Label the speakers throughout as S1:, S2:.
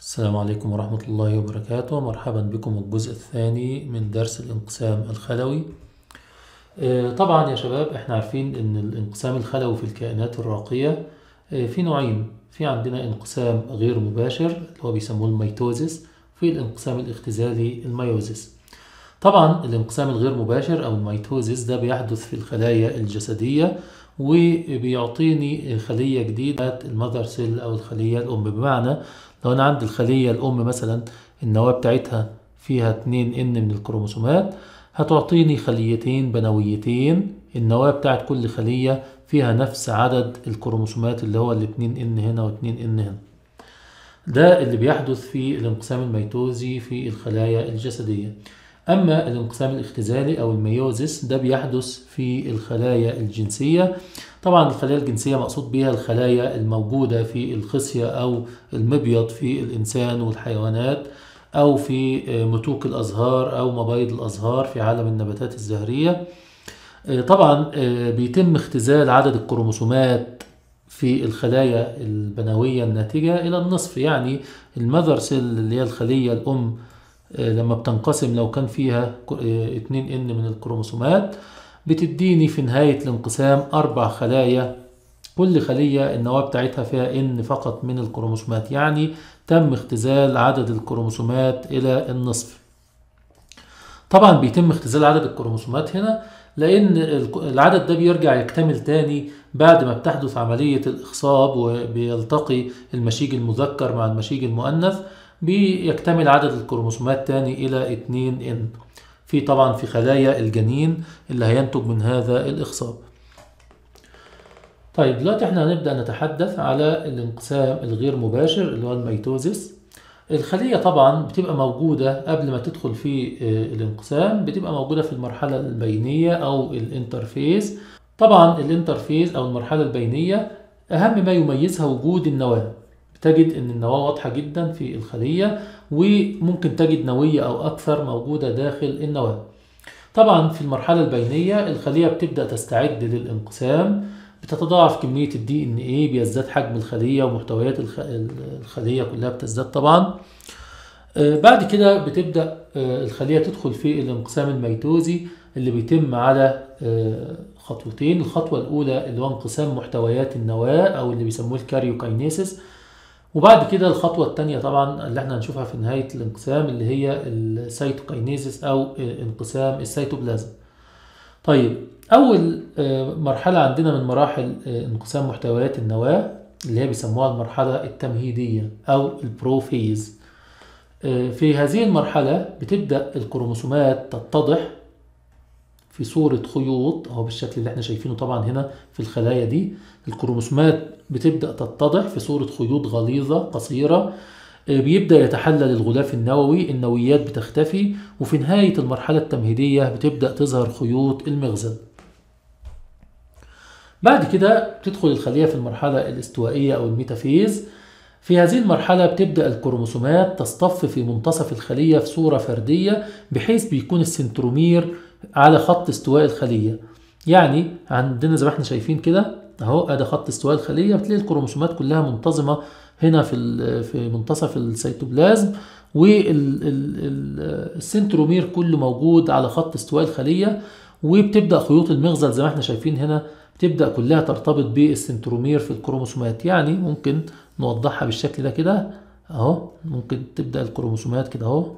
S1: السلام عليكم ورحمة الله وبركاته مرحبا بكم الجزء الثاني من درس الانقسام الخلوي آه، طبعا يا شباب احنا عارفين ان الانقسام الخلوي في الكائنات الراقية آه، في نوعين في عندنا انقسام غير مباشر اللي هو بيسموه الميتوزيس في الانقسام الاختزالي الميوزيس طبعا الانقسام الغير مباشر او الميتوزيس ده بيحدث في الخلايا الجسدية وبيعطيني خلية جديدة المذر سيل او الخلية الام بمعنى لو انا عندي الخلية الام مثلا النواة بتاعتها فيها 2 ان من الكروموسومات هتعطيني خليتين بنويتين النواة بتاعت كل خلية فيها نفس عدد الكروموسومات اللي هو الاتنين ان هنا واتنين ان هنا ده اللي بيحدث في الانقسام الميتوزي في الخلايا الجسدية أما الانقسام الاختزالي أو الميوزيس ده بيحدث في الخلايا الجنسية طبعا الخلايا الجنسية مقصود بها الخلايا الموجودة في الخصية أو المبيض في الإنسان والحيوانات أو في متوك الأزهار أو مبايض الأزهار في عالم النباتات الزهرية طبعا بيتم اختزال عدد الكروموسومات في الخلايا البنوية الناتجة إلى النصف يعني المذر سيل اللي هي الخلية الأم لما بتنقسم لو كان فيها 2 ان من الكروموسومات بتديني في نهاية الانقسام أربع خلايا كل خلية النواة بتاعتها فيها ان فقط من الكروموسومات يعني تم اختزال عدد الكروموسومات إلى النصف طبعا بيتم اختزال عدد الكروموسومات هنا لأن العدد ده بيرجع يكتمل تاني بعد ما بتحدث عملية الإخصاب وبيلتقي المشيج المذكر مع المشيج المؤنث بيكتمل عدد الكروموسومات تاني إلى 2 ان في طبعا في خلايا الجنين اللي هينتج من هذا الإخصاب طيب دلوقتي احنا هنبدأ نتحدث على الانقسام الغير مباشر اللي هو الميتوزيس الخلية طبعا بتبقى موجودة قبل ما تدخل في الانقسام بتبقى موجودة في المرحلة البينية أو الانترفيز طبعا الانترفيز أو المرحلة البينية أهم ما يميزها وجود النواة تجد ان النواة واضحة جدا في الخلية وممكن تجد نوية او اكثر موجودة داخل النواة طبعا في المرحلة البينية الخلية بتبدأ تستعد للانقسام بتتضاعف كمية الدي ان ايه بيزداد حجم الخلية ومحتويات الخلية كلها بتزداد طبعا بعد كده بتبدأ الخلية تدخل في الانقسام الميتوزي اللي بيتم على خطوتين الخطوة الأولى اللي هو انقسام محتويات النواة أو اللي بيسموه الكاريوكاينيسيس وبعد كده الخطوة التانية طبعا اللي احنا هنشوفها في نهاية الانقسام اللي هي السيتوكاينيزيس أو انقسام السيتوبلازم طيب أول مرحلة عندنا من مراحل انقسام محتويات النواة اللي هي بيسموها المرحلة التمهيدية أو البروفيز في هذه المرحلة بتبدأ الكروموسومات تتضح في صورة خيوط أهو بالشكل اللي احنا شايفينه طبعا هنا في الخلايا دي الكروموسومات بتبدأ تتضح في صورة خيوط غليظة قصيرة بيبدأ يتحلل الغلاف النووي النوويات بتختفي وفي نهاية المرحلة التمهيدية بتبدأ تظهر خيوط المغزل بعد كده بتدخل الخلية في المرحلة الاستوائية أو الميتافيز في هذه المرحلة بتبدأ الكروموسومات تصطف في منتصف الخلية في صورة فردية بحيث بيكون السنترومير على خط استواء الخلية يعني عندنا زي ما احنا شايفين كده اهو ادي خط استواء الخلية بتلاقي الكروموسومات كلها منتظمة هنا في في منتصف السيتوبلازم والسنترومير كله موجود على خط استواء الخلية وبتبدأ خيوط المغزل زي ما احنا شايفين هنا بتبدأ كلها ترتبط بالسنترومير في الكروموسومات يعني ممكن نوضحها بالشكل ده كده اهو ممكن تبدأ الكروموسومات كده اهو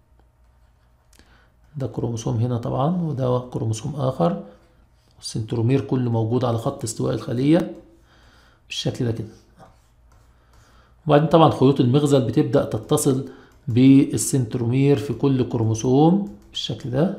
S1: ده كروموسوم هنا طبعا وده كروموسوم آخر السنترومير كله موجود على خط استواء الخلية بالشكل ده كده وبعدين طبعا خيوط المغزل بتبدأ تتصل بالسنترومير في كل كروموسوم بالشكل ده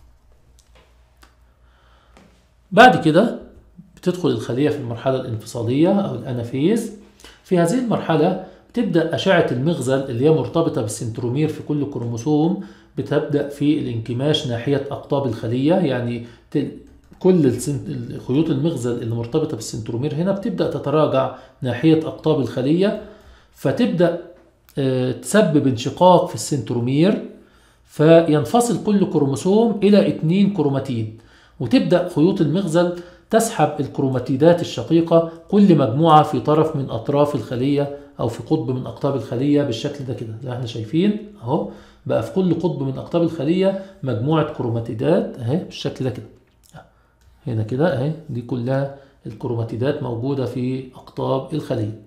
S1: بعد كده بتدخل الخلية في المرحلة الانفصالية أو الأنافيز في هذه المرحلة بتبدأ أشعة المغزل اللي هي مرتبطة بالسنترومير في كل كروموسوم بتبدأ في الانكماش ناحية أقطاب الخلية يعني كل خيوط المغزل اللي مرتبطة بالسنترومير هنا بتبدأ تتراجع ناحية أقطاب الخلية فتبدأ تسبب انشقاق في السنترومير فينفصل كل كروموسوم إلى اتنين كروماتيد وتبدأ خيوط المغزل تسحب الكروماتيدات الشقيقة كل مجموعة في طرف من أطراف الخلية او في قطب من اقطاب الخليه بالشكل ده كده زي ما احنا شايفين اهو بقى في كل قطب من اقطاب الخليه مجموعه كروماتيدات اهي بالشكل ده كده هنا كده اهي دي كلها الكروماتيدات موجوده في اقطاب الخليه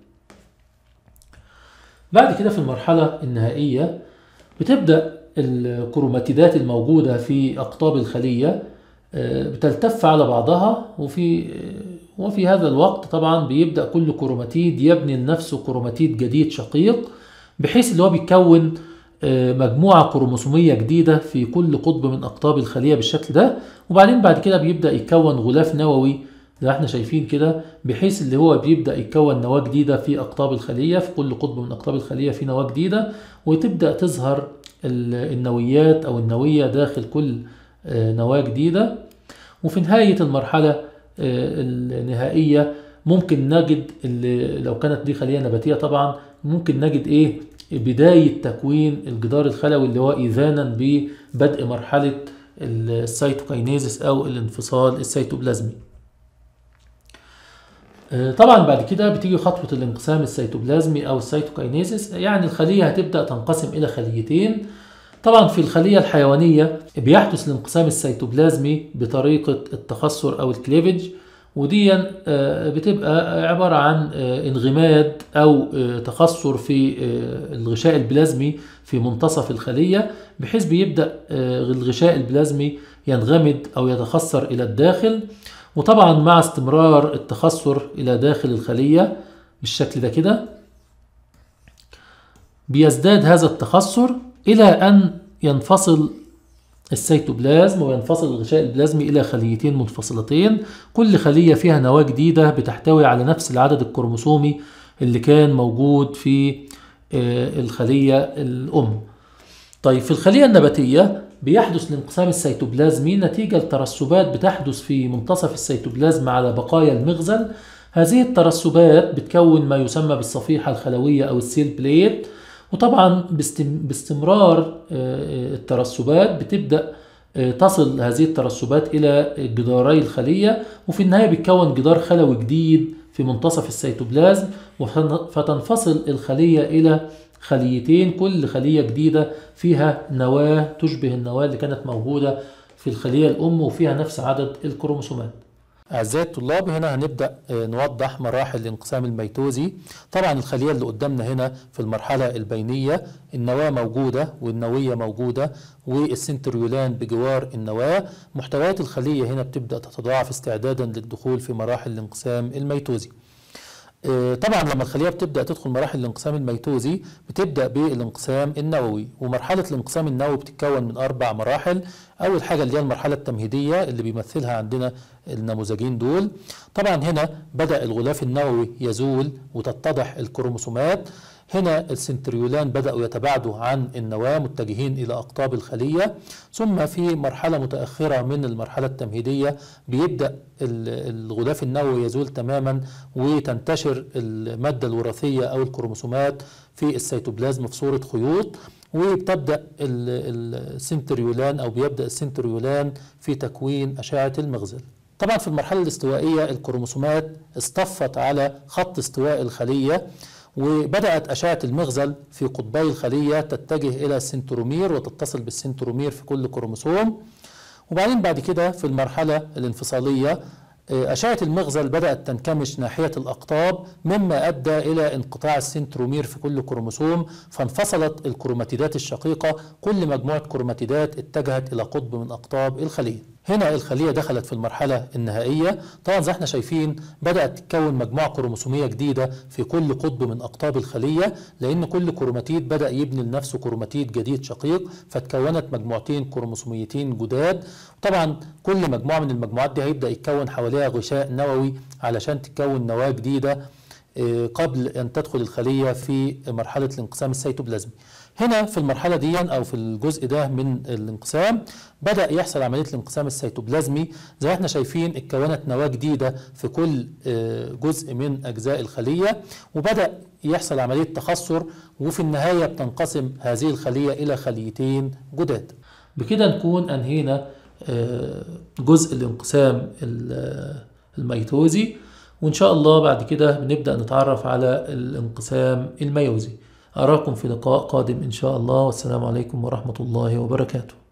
S1: بعد كده في المرحله النهائيه بتبدا الكروماتيدات الموجوده في اقطاب الخليه آه، بتلتف على بعضها وفي وفي هذا الوقت طبعا بيبدا كل كروماتيد يبني لنفسه كروماتيد جديد شقيق بحيث اللي هو بيكون آه، مجموعة كروموسومية جديدة في كل قطب من أقطاب الخلية بالشكل ده وبعدين بعد كده بيبدأ يتكون غلاف نووي زي ما احنا شايفين كده بحيث اللي هو بيبدأ يتكون نواة جديدة في أقطاب الخلية في كل قطب من أقطاب الخلية في نواة جديدة وتبدأ تظهر ال- النويات أو النوية داخل كل آه، نواة جديدة وفي نهاية المرحلة آه، النهائية ممكن نجد اللي لو كانت دي خلية نباتية طبعا ممكن نجد ايه بداية تكوين الجدار الخلوي اللي هو إذانا ببدء مرحلة السيتوكاينيزس أو الانفصال السيتوبلازمي آه، طبعا بعد كده بتيجي خطوة الانقسام السيتوبلازمي أو السيتوكاينيزس يعني الخلية هتبدأ تنقسم إلى خليتين طبعا في الخلية الحيوانية بيحدث الانقسام السيتوبلازمي بطريقة التخثر أو الكليفج ودي آه، بتبقى عبارة عن آه، انغماد أو آه، تخثر في آه، الغشاء البلازمي في منتصف الخلية بحيث بيبدأ آه، الغشاء البلازمي ينغمد أو يتخثر إلى الداخل وطبعا مع استمرار التخثر إلى داخل الخلية بالشكل ده كده بيزداد هذا التخثر إلى أن ينفصل السيتوبلازم وينفصل الغشاء البلازمي إلى خليتين منفصلتين كل خلية فيها نواة جديدة بتحتوي على نفس العدد الكروموسومي اللي كان موجود في آه، الخلية الأم طيب في الخلية النباتية بيحدث الانقسام السيتوبلازمي نتيجة لترسبات بتحدث في منتصف السيتوبلازم على بقايا المغزل هذه الترسبات بتكون ما يسمى بالصفيحة الخلوية أو السيل بليت وطبعا باستم- باستمرار آه، آه، الترسبات بتبدأ آه، تصل هذه الترسبات إلى جداري الخلية وفي النهاية بيتكون جدار خلوي جديد في منتصف السيتوبلازم وفن- فتنفصل الخلية إلى خليتين كل خلية جديدة فيها نواة تشبه النواة اللي كانت موجودة في الخلية الأم وفيها نفس عدد الكروموسومات أعزائي الطلاب هنا هنبدأ آه، نوضح مراحل الانقسام الميتوزي طبعا الخلية اللي قدامنا هنا في المرحلة البينية النواة موجودة والنوية موجودة والسنتريولان بجوار النواة محتويات الخلية هنا بتبدأ تتضاعف استعدادا للدخول في مراحل الانقسام الميتوزي آه، طبعا لما الخليه بتبدا تدخل مراحل الانقسام الميتوزي بتبدا بالانقسام النووي ومرحله الانقسام النووي بتتكون من اربع مراحل اول حاجه اللي هي المرحله التمهيديه اللي بيمثلها عندنا النموذجين دول طبعا هنا بدا الغلاف النووي يزول وتتضح الكروموسومات هنا السنتريولان بدأوا يتباعدوا عن النواة متجهين إلى أقطاب الخلية ثم في مرحلة متأخرة من المرحلة التمهيدية بيبدأ ال- الغلاف النووي يزول تماما وتنتشر المادة الوراثية أو الكروموسومات في السيتوبلازم في صورة خيوط وبتبدأ ال- ال- السنتريولان أو بيبدأ السنتريولان في تكوين أشعة المغزل طبعا في المرحلة الاستوائية الكروموسومات اصطفت على خط استواء الخلية وبدأت أشعة المغزل في قطبي الخلية تتجه إلى السنترومير وتتصل بالسنترومير في كل كروموسوم وبعدين بعد كده في المرحلة الانفصالية آه، أشعة المغزل بدأت تنكمش ناحية الأقطاب مما أدى إلى انقطاع السنترومير في كل كروموسوم فانفصلت الكروماتيدات الشقيقة كل مجموعة كروماتيدات اتجهت إلى قطب من أقطاب الخلية هنا الخلية دخلت في المرحلة النهائية طبعا زي احنا شايفين بدأت تتكون مجموعة كروموسومية جديدة في كل قطب من أقطاب الخلية لأن كل كروماتيد بدأ يبني لنفسه كروماتيد جديد شقيق فتكونت مجموعتين كروموسوميتين جداد طبعا كل مجموعة من المجموعات دي هيبدأ يتكون حواليها غشاء نووي علشان تتكون نواة جديدة آه، قبل أن تدخل الخلية في مرحلة الانقسام السيتوبلازمي هنا في المرحلة دي أو في الجزء ده من الانقسام بدأ يحصل عملية الانقسام السيتوبلازمي زي ما احنا شايفين اتكونت نواة جديدة في كل آه، جزء من أجزاء الخلية وبدأ يحصل عملية تخثر وفي النهاية بتنقسم هذه الخلية إلى خليتين جداد بكده نكون أنهينا آه، جزء الانقسام ال- الميتوزي وإن شاء الله بعد كده بنبدأ نتعرف على الانقسام الميوزي أراكم في لقاء قادم إن شاء الله والسلام عليكم ورحمة الله وبركاته